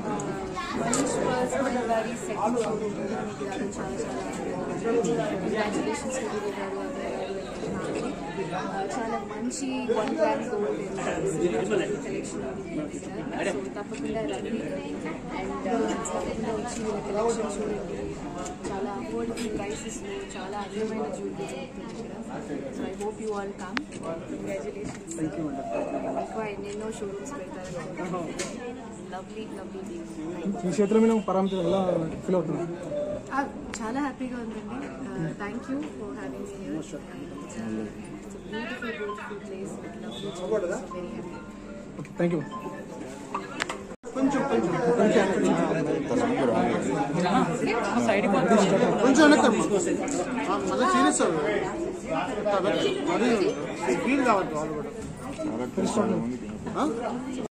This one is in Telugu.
Manish personal very second show మీకు రావడం చాలా చాలా కంగ్రాచులేషన్స్ టు విజయ్ గారు అభయ్ గారు and family. Uh, చాలా మంచి one gram gold collection so తప్పకుండా రండి అండ్ తప్పకుండా వచ్చి వీళ్ళ కలెక్షన్ చూడండి చాలా అఫోర్డబుల్ ప్రైసెస్లో చాలా అందమైన జ్యువెలరీ దొరుకుతుంది ఇక్కడ so I hope you all come congratulations ఎక్కువ ఎన్నెన్నో షోరూమ్స్ పెడతారు లవ్లీ లవ్లీ ఈ క్షేత్రం మీద పరామితి ఎలా ఫీల్ అవుతుంది చాలా హ్యాపీగా ఉందండి thank you for having me here beautiful beautiful place with lovely very happy okay thank you కొంచెం వెనక్కమ్మా మళ్ళీ సీరియస్ మరి ఫీల్ కావద్దు వాళ్ళు కూడా